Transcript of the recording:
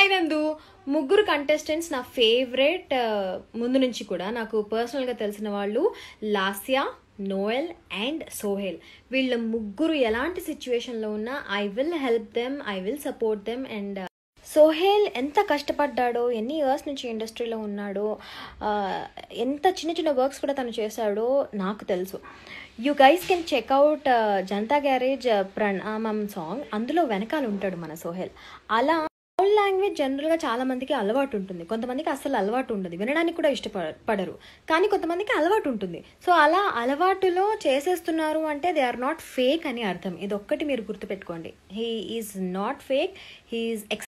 hi నందు ముగ్గురు contestants నా ఫేవరెట్ ముందు నుంచి కూడా నాకు పర్సనల్గా తెలిసిన వాళ్ళు లాస్యా నోయల్ అండ్ సోహెల్ వీళ్ళ ముగ్గురు ఎలాంటి సిచ్యువేషన్లో ఉన్నా I will help them I will support them and Sohel ఎంత కష్టపడ్డాడో ఎన్ని ఇయర్స్ నుంచి ఇండస్ట్రీలో ఉన్నాడో ఆ, ఎంత చిన్న చిన్న వర్క్స్ కూడా తను చేశాడో నాకు తెలుసు you guys can check out Janatha Garage Pranaamam song అందులో వెనకాల ఉంటాడు మన సోహెల్ అలా ఓల్డ్ లాంగ్వేజ్ జనరల్గా చాలా మందికి అలవాటు ఉంటుంది కొంతమందికి అసలు అలవాటు ఉండదు వినడానికి కూడా ఇష్టపడరు కానీ కొంతమందికి అలవాటు ఉంటుంది సో అలా అలవాటులో చేసేస్తున్నారు అంటే దే ఆర్ నాట్ ఫేక్ అని అర్థం ఇది ఒక్కటి మీరు గుర్తుపెట్టుకోండి he is not fake he is